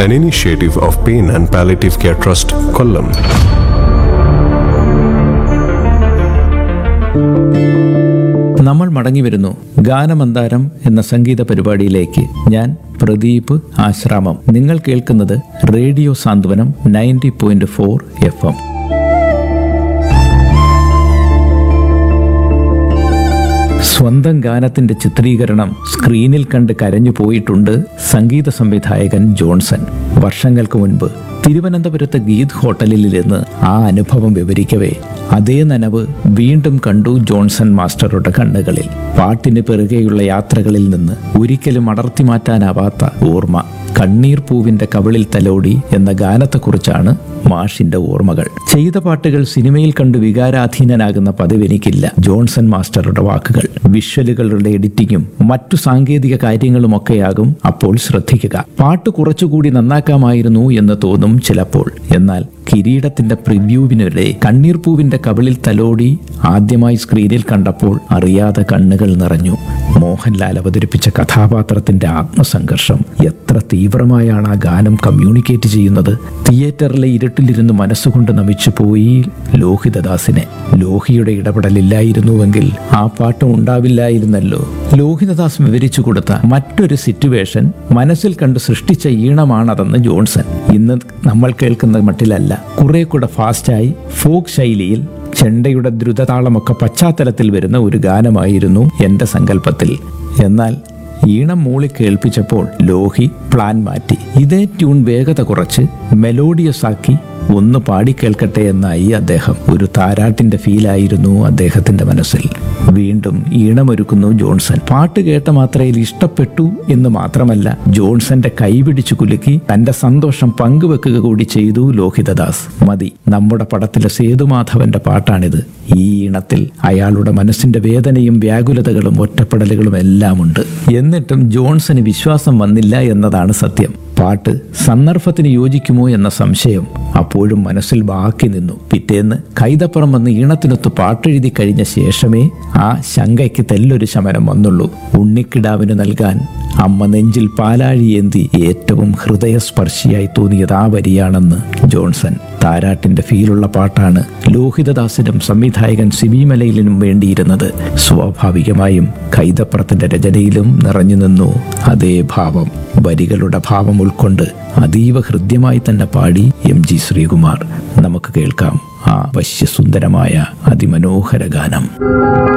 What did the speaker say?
an initiative of Pain and Palliative Care Trust, Kollam. നമ്മൾ മടങ്ങി വരുന്നു ഗാനമന്താരം എന്ന സംഗീത പരിപാടിയിലേക്ക് ഞാൻ പ്രദീപ് ആശ്രാമം നിങ്ങൾ കേൾക്കുന്നത് radio Santhwanam ninety point four F M സ്വന്തം ഗാനത്തിന്റെ ചിത്രീകരണം സ്ക്രീനിൽ കണ്ട് കരഞ്ഞു പോയിട്ടുണ്ട് സംഗീത സംവിധായകൻ ജോൺസൺ വർഷങ്ങൾക്ക് മുൻപ് തിരുവനന്തപുരത്തെ ഗീത് ഹോട്ടലിലിരുന്ന് ആ അനുഭവം വിവരിക്കവേ അതേ നനവ് വീണ്ടും കണ്ടു ജോൺസൺ മാസ്റ്ററുടെ കണ്ണുകളിൽ പാട്ടിന് പിറകെയുള്ള യാത്രകളിൽ നിന്ന് ഒരിക്കലും അടർത്തി മാറ്റാനാവാത്ത ഓർമ്മ കണ്ണീർ പൂവിന്റെ കവിളിൽ തലോടി എന്ന ഗാനത്തെക്കുറിച്ചാണ് മാഷിന്റെ ഓർമ്മകൾ ചെയ്ത പാട്ടുകൾ സിനിമയിൽ കണ്ട് വികാരാധീനനാകുന്ന പതിവ് എനിക്കില്ല ജോൺസൺ മാസ്റ്ററുടെ വാക്കുകൾ വിഷ്വലുകളുടെ എഡിറ്റിങ്ങും മറ്റു സാങ്കേതിക കാര്യങ്ങളുമൊക്കെയാകും അപ്പോൾ ശ്രദ്ധിക്കുക പാട്ട് കുറച്ചുകൂടി നന്നാക്കാമായിരുന്നു എന്ന് തോന്നും ചിലപ്പോൾ എന്നാൽ കിരീടത്തിന്റെ പ്രിവ്യൂവിനിടെ കണ്ണീർ പൂവിന്റെ കവിളിൽ തലോടി ആദ്യമായി സ്ക്രീനിൽ കണ്ടപ്പോൾ അറിയാതെ കണ്ണുകൾ നിറഞ്ഞു മോഹൻലാൽ അവതരിപ്പിച്ച കഥാപാത്രത്തിന്റെ ആത്മസംഘർഷം എത്ര തീവ്രമായാണ് ആ ഗാനം കമ്മ്യൂണിക്കേറ്റ് ചെയ്യുന്നത് തിയേറ്ററിലെ ഇരുട്ടിലിരുന്ന് മനസ്സുകൊണ്ട് നമിച്ചു പോയി ലോഹിതദാസിനെ ലോഹിയുടെ ഇടപെടലില്ലായിരുന്നുവെങ്കിൽ ആ പാട്ട് ഉണ്ടാവില്ലായിരുന്നല്ലോ ലോഹിതദാസ് വിവരിച്ചു കൊടുത്ത മറ്റൊരു സിറ്റുവേഷൻ മനസ്സിൽ കണ്ട് സൃഷ്ടിച്ച ഈണമാണതെന്ന് ജോൺസൺ ഇന്ന് നമ്മൾ കേൾക്കുന്ന മട്ടിലല്ല കുറെ കൂടെ ഫാസ്റ്റായി ഫോക്ക് ശൈലിയിൽ ചെണ്ടയുടെ ദ്രുതതാളമൊക്കെ പശ്ചാത്തലത്തിൽ വരുന്ന ഒരു ഗാനമായിരുന്നു എൻ്റെ സങ്കല്പത്തിൽ എന്നാൽ ഈണം മൂളി കേൾപ്പിച്ചപ്പോൾ ലോഹി പ്ലാൻ മാറ്റി ഇതേ ട്യൂൺ വേഗത കുറച്ച് മെലോഡിയസ് ആക്കി ഒന്ന് പാടി കേൾക്കട്ടെ എന്നായി അദ്ദേഹം ഒരു താരാട്ടിന്റെ ഫീലായിരുന്നു അദ്ദേഹത്തിന്റെ മനസ്സിൽ വീണ്ടും ഈണമൊരുക്കുന്നു ജോൺസൺ പാട്ട് കേട്ട മാത്രയിൽ ഇഷ്ടപ്പെട്ടു എന്ന് മാത്രമല്ല ജോൺസന്റെ കൈപിടിച്ചു കുലുക്കി തന്റെ സന്തോഷം പങ്കുവെക്കുക കൂടി ചെയ്തു ലോഹിതദാസ് മതി നമ്മുടെ പടത്തിലെ സേതുമാധവന്റെ പാട്ടാണിത് ഈ ഈണത്തിൽ അയാളുടെ മനസ്സിന്റെ വേദനയും വ്യാകുലതകളും ഒറ്റപ്പെടലുകളും എല്ലാം ഉണ്ട് എന്നിട്ടും ജോൺസന് വിശ്വാസം വന്നില്ല എന്നതാണ് സത്യം പാട്ട് സന്ദർഭത്തിന് യോജിക്കുമോ എന്ന സംശയം അപ്പോഴും മനസ്സിൽ ബാക്കി നിന്നു പിറ്റേന്ന് കൈതപ്പുറം വന്ന് ഈണത്തിനൊത്ത് പാട്ടെഴുതി കഴിഞ്ഞ ശേഷമേ ആ ശങ്കയ്ക്ക് തെല്ലൊരു ശമനം വന്നുള്ളൂ ഉണ്ണിക്കിടാവിന് നൽകാൻ അമ്മ നെഞ്ചിൽ പാലാഴിയേന്തി ഏറ്റവും ഹൃദയസ്പർശിയായി തോന്നിയത് ആ വരിയാണെന്ന് ജോൺസൺ താരാട്ടിന്റെ ഫീലുള്ള പാട്ടാണ് ലോഹിതദാസിനും സംവിധായകൻ സിബി മലയിലിനും വേണ്ടിയിരുന്നത് സ്വാഭാവികമായും കൈതപ്പുറത്തിന്റെ രചനയിലും നിറഞ്ഞു നിന്നു അതേ ഭാവം വരികളുടെ ഭാവം ഉൾക്കൊണ്ട് അതീവ ഹൃദ്യമായി തന്നെ പാടി എം ജി ശ്രീകുമാർ നമുക്ക് കേൾക്കാം ആ വശ്യസുന്ദരമായ അതിമനോഹര ഗാനം